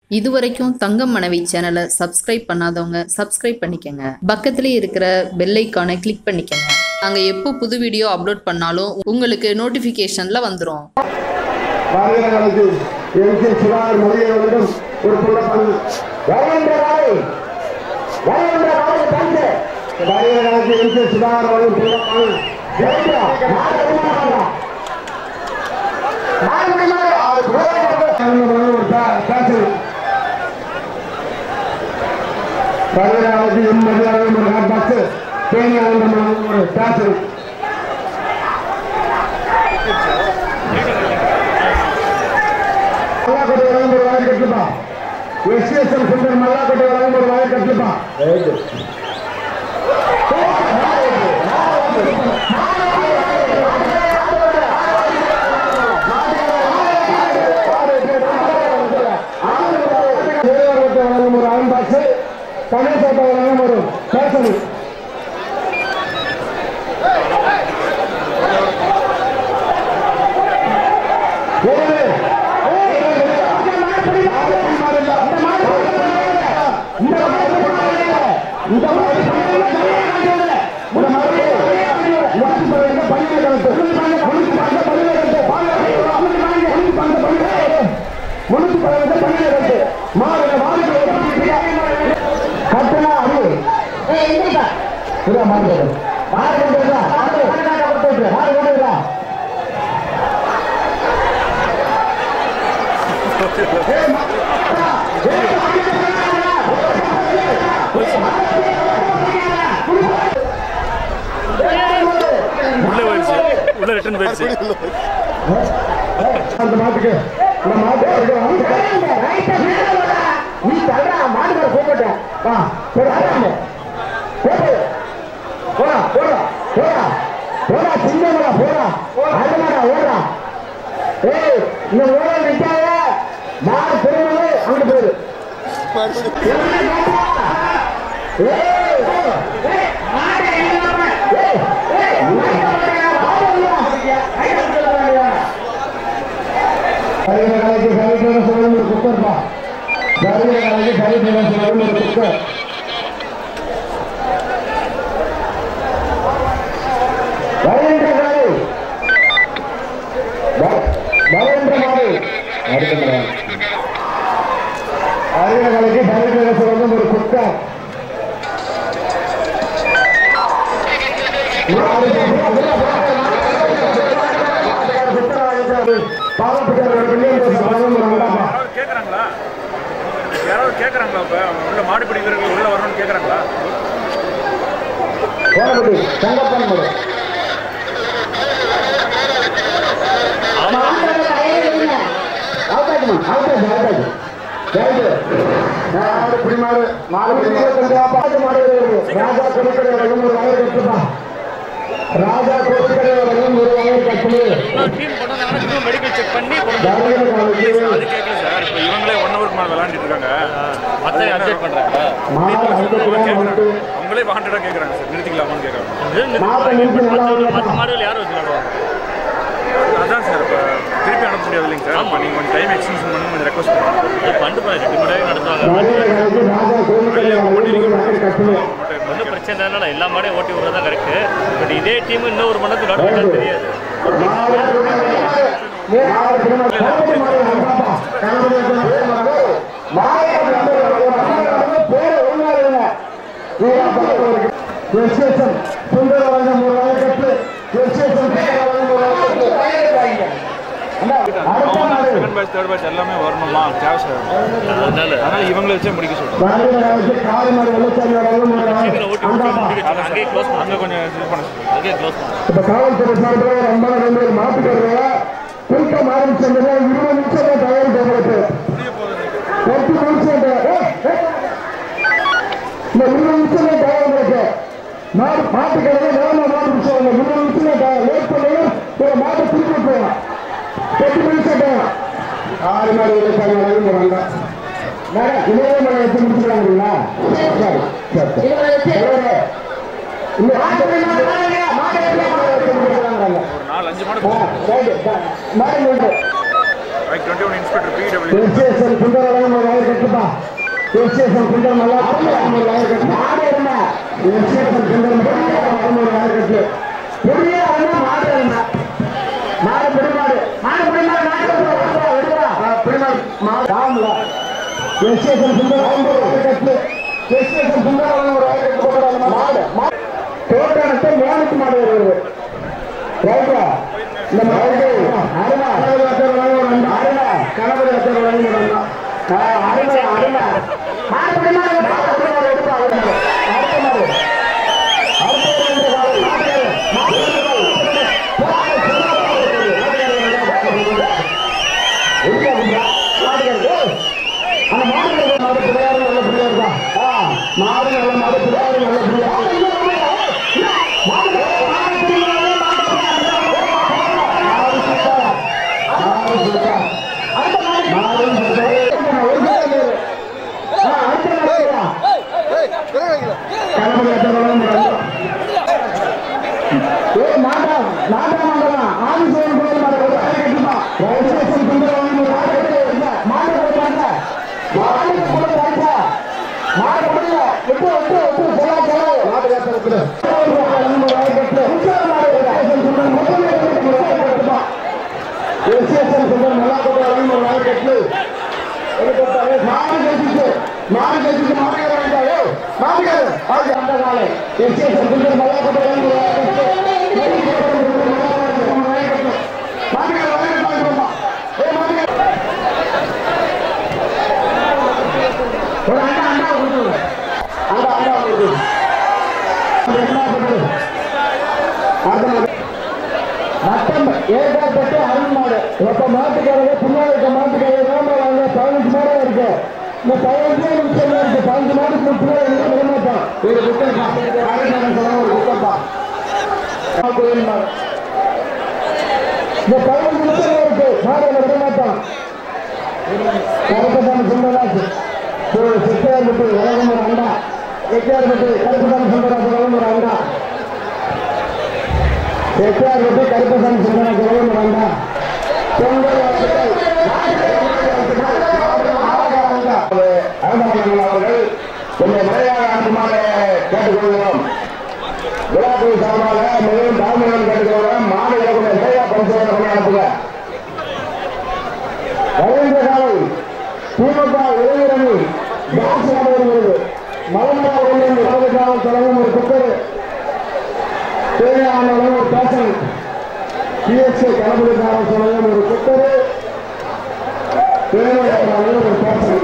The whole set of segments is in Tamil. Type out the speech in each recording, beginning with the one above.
இதுவரைக்கும் தங்கம் மனைவி சேனலை சப்ஸ்கிரைப் பண்ணாதவங்க சப்ஸ்கிரைப் பண்ணிக்கங்க பக்கத்திலே இருக்கிற பெல் ஐக்கானை கிளிக் பண்ணிக்கங்க நாங்க எப்போ புது வீடியோ அப்லோட் பண்ணாலும் உங்களுக்கு நோட்டிஃபிகேஷன்ல வந்துடும் வருகிறவர்களுக்கு எம் கே சிவார் மொழியவர்களிடம் ஒரு புள்ளப்பணி வருகின்ற நாளை வருகின்ற நாளை தந்து வருகிறவர்களுக்கு எம் கே சிவார் அவர்கள் புள்ளப்பணி வருகிறவர்களுக்கு எம் மதியாளர்கள் ஒரு ஹாட் பாக்ஸ் தேனி ஆனந்தமான ஒரு பேசல் மல்லாக்கோட்டை வழங்கும் ஒரு வாயில் கட்டுப்பா எஸ்எஸ்எம் சுந்தர் மல்லாக்கோட்டை வழங்கும் ஒரு வாயில் கட்டுப்பா வழங்கும் ஒரு அயன் பாக்ஸ் கணேசோட்டை வழங்கும் ஒரு பேசணி உள்ள போயிடுச்சு உள்ள ரிட்டர்ன் போயிடுச்சு அந்த மாட்டுக்கு இந்த மாட்டுக்கு நீ தள்ளுறா மாட்டுக்கு கூப்பிட்டேன் வா போடாம போடு போடா போடா போடா போடா சிங்கமடா போடா அதுமாடா ஓடா ஏய் இந்த ஓட நிக்காத மாடு திரும்பவே அங்கிட்டு போயிரு ஏய் ஏய் மாடு இல்லாம ஏய் ஏய் மாடு இல்ல சரியான கலைக்கு சரியான சொல்லணும் ஒரு குக்கர்ப்பா சரியான கலைக்கு சரியான சொல்லணும் ஒரு குக்கர் வருகின்ற நாடு வருகின்ற நாடு அடுத்த நாடு வருகிற கலைக்கு சரியான சொல்லணும் ஒரு குக்கர் பாவப்பட்ட யாராவது கேட்குறாங்களா யாராவது கேட்குறாங்களா இப்போ உள்ள மாடுபிடி வீரர்கள் உள்ள வரணும்னு கேட்குறாங்களா கோலப்பட்டி தங்கப்பன் முறை ராஜா கோரிக்கை வழங்கும் ஒரு வகை கட்டுமே டீம் கொண்டு வந்தாங்கன்னா இன்னும் மெடிக்கல் செக் பண்ணி கொண்டு தருகிற காலத்தில் அது கேட்கல சார் இப்போ இவங்களே ஒன் ஹவருக்கு மேலே விளாண்டுட்டு இருக்காங்க மற்ற அப்டேட் பண்ணுறாங்க மாடு அழுத்தத்துடன் வந்து அவங்களே வாண்டடாக கேட்குறாங்க சார் நிறுத்திக்கலாமான்னு கேட்குறாங்க மாட்டை நிறுத்தி நல்லா உள்ளதா? மாடுகள் யாரும் வச்சுருக்காங்க அதான் சார் இப்போ திருப்பி அனுப்ப முடியாது இல்லைங்க சார் இப்போ நீங்கள் கொஞ்சம் டைம் எக்ஸ்டென்ஷன் பண்ணி கொஞ்சம் ரெக்வஸ்ட் பண்ணுறாங்க பண்டு ரெண்டு மணி நேரம் நடத்துவாங்க தருகிற காலத்தில் ராஜா கோரிக்கை வழங்கும் ஒரு வகை கட்டுமே ஒன்றும் பிரச்சனை இல்லை எல்லா மாடையும் ஓட்டி விடுறது தான் கரெக்டு பட் இதே டீம் இன்னும் ஒரு மணி நேரத்துக்கு நடக்க தெரியாது செகண்ட் பேட்ச் தேர்ட் பேட்ச் எல்லாமே வரணுமா கேஷ் அதனால அதனால இவங்களை வச்சே முடிக்க சொல்கிறேன் சீக்கிரம் ஓட்டி விட்டு முடிக்க சொல்லு. அங்கேயே க்ளோஸ் பண்ணு அங்கே கொஞ்சம் இது பண்ண சொல்லுங்க அங்கேயே க்ளோஸ் பண்ணு இப்ப காவல்துறை சார்பில் ரொம்ப ரெண்டு மாட்டுக்கிறத கூட்டம் ஆரம்பிச்சதுல இருபது நிமிஷம் தான் தயாரி போகிறது எட்டு நிமிஷம் இந்த இருபது நிமிஷம் தான் தயாரி இருக்கு மாடு மாட்டுக்கிறத வேலை மாடு நிமிஷம் இல்லை இருபது நிமிஷம் தான் லேட் பண்ணி ஒரு மாட்டை திருப்பி போகலாம் எட்டு நிமிஷம் தான் ஆறு மாடு விவசாயம் வழங்குறாங்க மேடம் இதே மலை வச்சு முடிச்சுக்கிறாங்களா சரி சரி சரி இந்த மாடு மாடு மாடு ஒரு நாலு அஞ்சு மாடு மாடு மாடு bike twenty one inspector PW SSL Sundaram ஒரு வயர் கட்டுப்பா எஸ்எஸ்எல் சுந்தரம் நல்லா ஒரு வயர் கட்டு மாடு என்ன எஸ்எஸ்எல் சுந்தரம் ஒரு வயர் கட்டு பெரிய அண்ணா மாடு என்ன மாடு பிடிமாடு மாடு பிடிமாடு நாட்டு விடுவா பிடிமாடு மாடு ஆமல எஸ்எஸ்எல் சுந்தரம் ஒரு வயர் கட்டு எஸ்எஸ்எல் சுந்தரம் ஒரு வயர் கட்டு போடுறாங்க மாடு மாடு தோட்டத்தை மேலுக்கு மாடு வருது ரைட்டா இந்த மாதிரி அருமை அருமை அருமை கணவர் அச்சர் வழங்கி அருமை அருமை மாறுபடி மாறு மாறுபடி மாறு எடுப்பா அடுத்த மாறு அந்த மாடு மாடு பிள்ளையாரு நல்ல பிள்ளையார் தான் மாடு நல்ல மாடு பிள்ளையாரு நல்ல பிள்ளையார் மாடு விசேஷம் சொல்ற நல்லா கொண்டு வரணும் ஒரு நாள் கட்டு மாடு கட்டிச்சு மாடு கட்டிச்சு மாடுகார வேண்டாயோ மாடுகார அது அந்த காலை விசேஷம் சொல்ற நல்லா கொண்டு வரணும் ஒரு நாள் கட்டு மாடுகார வாங்கிட்டு ஏ மாடுகார ஒரு அண்டா அண்டா கொடுத்து அண்டா அண்டா கொடுத்து என்ன பண்ணுறது அடுத்த மாடு மட்டம் ஏற்காப்பட்டு அருண் மாடு இப்ப மாட்டுக்காரங்க பின்னாடி இருக்க மாட்டுக்காரங்க வாங்க பதினஞ்சு மாடா இருக்கு இந்த பதினஞ்சு நிமிஷம் இருக்கு பதினஞ்சு மாடுக்கு பின்னாடி விட மாட்டோம் ஒரு குத்தப்பா காரைக்காரன் சொல்ல ஒரு குத்தப்பா கோயில் மாடு இந்த பதினஞ்சு நிமிஷம் இருக்கு மாடு விட மாட்டோம் கருப்பசாமி சுந்தராஜ் செட்டியார் விட்டு உலகம் ஒரு அண்டா செட்டியார் விட்டு கருப்பசாமி சுந்தராஜ் உலகம் ஒரு அண்டா செட்டியார் விட்டு கருப்பசாமி சுந்தராஜ் உலகம் ஒரு அண்டா பொங்கல் அருந்தாமன் அவர்கள் கொஞ்சம் முறையாக அனுப்புமாறு கேட்டுக்கொள்கிறோம் விழாக்குழு சார்பாக மிகவும் தாழ்மையுடன் கேட்டுக்கொள்கிறோம் மாநில கொஞ்சம் முறையாக பரிசோதனை பண்ணி அனுப்புங்க வருகின்ற காலை திமுக இளைஞரணி டான்ஸ் ஆட வருகிறது மலமலாவுடன் இருபது கிராமம் தொடங்கும் ஒரு குக்கர் தேவையான ஒரு பேசன் பிஎஸ்ஏ கணபதி கிராமம் தொடங்கும் ஒரு குக்கர் தேவையான ஒரு பேசன்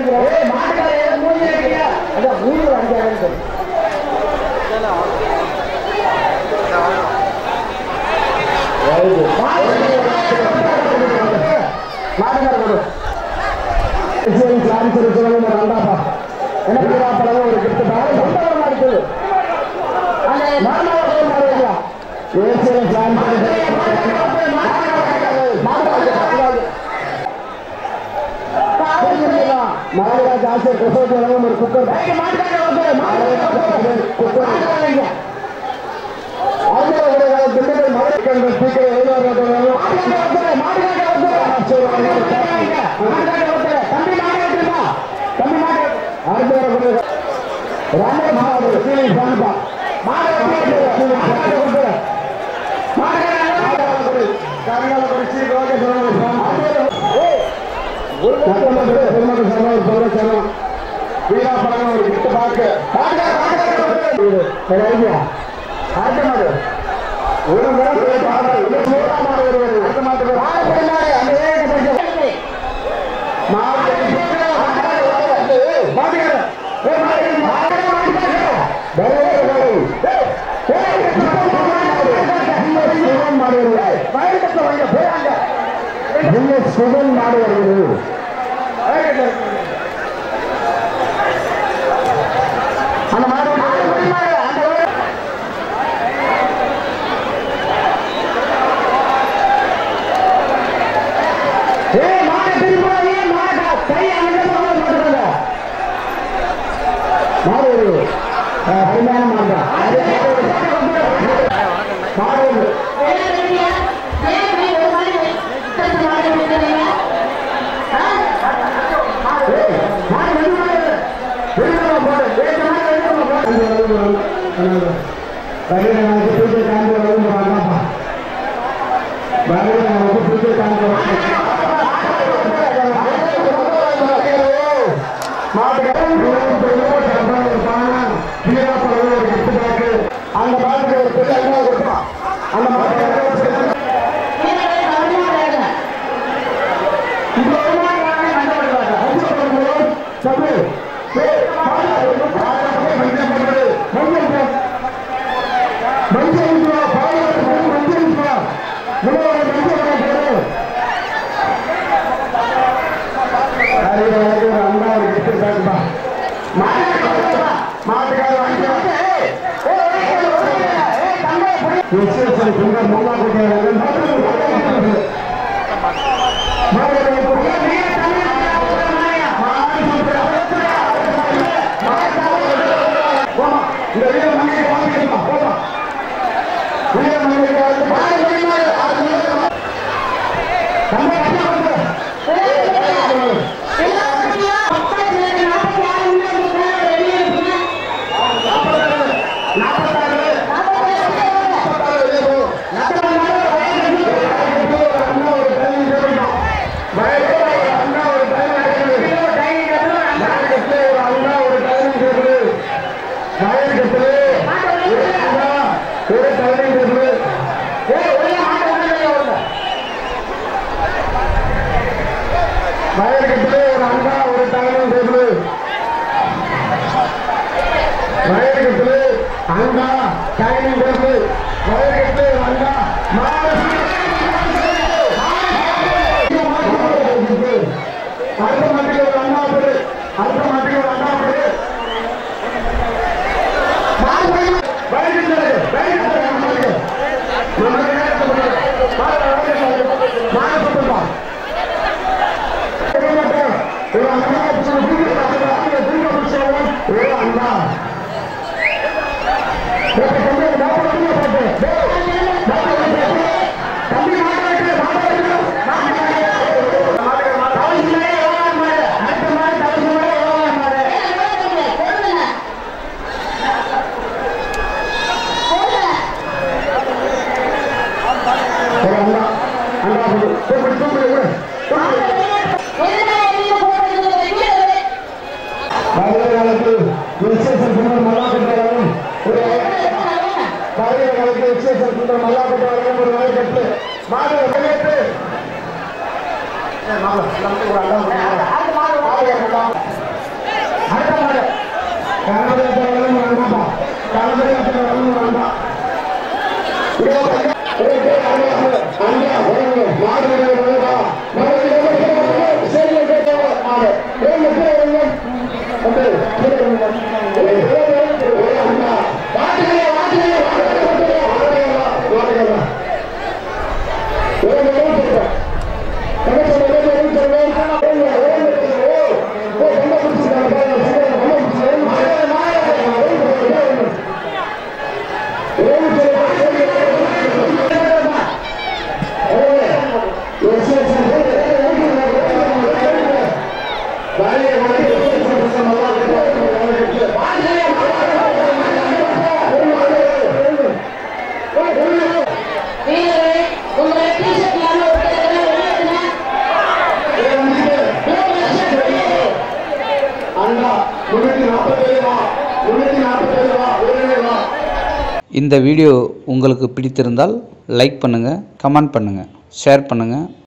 மூணு அஞ்சாயிரம் மாட்டுக்கார கொடு ரெண்டாப்பா என்ன படம் ஒரு கிட்ட படம் இருக்குது மகாராஜ் ஆசிரியர் பிரசோத் வழங்கும் ஒரு குக்கர் குக்கர் அவங்க ஒரு திண்டுக்கல் மகளிர் ஸ்பீக்கர் வீரா படம் ஒரு கிட்ட பாக்கு ஆட்ட மாடு ஒரு முறை பாடல் சூடா மாடு வருவது அடுத்த மாட்டுக்கு மாடு பிடிமாடு அந்த ஏழை படிக்க மாடு மாட்டுக்கார சுகன் மாடு வருகிறது அந்த மாடு அந்த ஏய் மாடு திரும்பாதே மாடு கை அங்க போக மாட்டேங்க மாடு வருது அருமையான மாடு மாடு வருது வரையில நமக்கு பிடிச்ச காண்பு வந்து வாங்கப்பா வரையில நமக்கு பிடிச்ச காண்பு அந்த மாட்டுக்கு ஒரு பெரிய அண்ணா கொடுப்பான் அந்த மாட்டுக்கு இந்த வீடு மண்ணில் வாங்கிக்கலாம் போமா வீடு மண்ணில் ஒரு டைமிங் டேபிள் வயலுக்கு ஒரு அண்டா ஒரு டைனிங் டேபிள் வயலுக்கு அண்டா டைனிங் டேபிள் வயலுக்கு ஒரு அண்டா மாடு அடுத்த மாட்டுக்கு ஒரு அண்ணா போடு அடுத்த மாட்டுக்கு ஒரு அண்ணா போடு வயலுக்கு வயலுக்கு மாடு மாடு காலத்தில் விசேஷம் சுந்தரம் மல்லாக்கட்டாளரும் ஒரு காலையில காலத்தில் விசேஷம் சுந்தரம் மல்லாக்கட்டாளரும் ஒரு வயக்கட்டு மாடு வயக்கட்டு அடுத்த மாடு கனகரத்தவர்களும் வேண்டாம் கனகரத்தவர்களும் வேண்டாம் முன்னூத்தி நாற்பத்தேழு ரூபா முன்னூத்தி நாற்பத்தேழு ரூபா ஒரு ரூபா இந்த வீடியோ உங்களுக்கு பிடித்திருந்தால் லைக் பண்ணுங்கள் கமெண்ட் பண்ணுங்கள் ஷேர் பண்ணுங்கள்